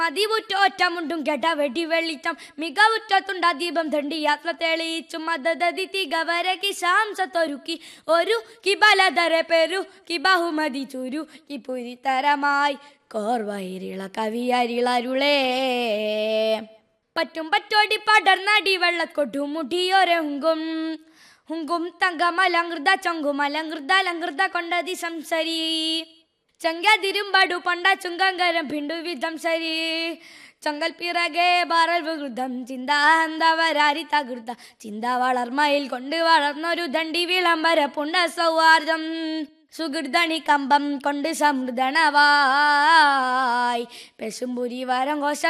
മതിവുറ്റ ഒറ്റമുണ്ടും കെട്ട വെടി വെളിച്ചം മികവുറ്റത്തുണ്ട ദീപം തണ്ടി യാത്ര തെളിയിച്ചു മദതി തികവര കിശാംസത്തൊരുക്കി ഒരു കിബലധര പെരു കി ബഹുമതി ചുരു കി പുരിത്തരമായി കോർവൈരിള കവിയരിളരുളേ പറ്റും പറ്റോടി പടർന്നടി വെള്ളക്കൊട്ടു മുടിയോരെ ഹുങ്കും ഹുങ്കും തങ്കമലങ്കൃത ചൊങ്കുമലങ്കൃത ലങ്കൃത കൊണ്ടതി സംസരി ചങ്കതിരുമ്പടു പൊണ്ട ചുങ്കങ്കരം ഭിണ്ടു വിധം ശരി ചങ്കൽ പിറകെ ബാറൽ വികൃതം ചിന്താന്തവരാരി തകൃത ചിന്ത വളർമയിൽ കൊണ്ട് വളർന്നൊരു ദണ്ഡി വിളംബര പുണ്ട സൗഹാർദ്ദം സുഹൃദണി കമ്പം കൊണ്ട് സമൃദ്ധണവായി പെശുംപുരി വരം കോശ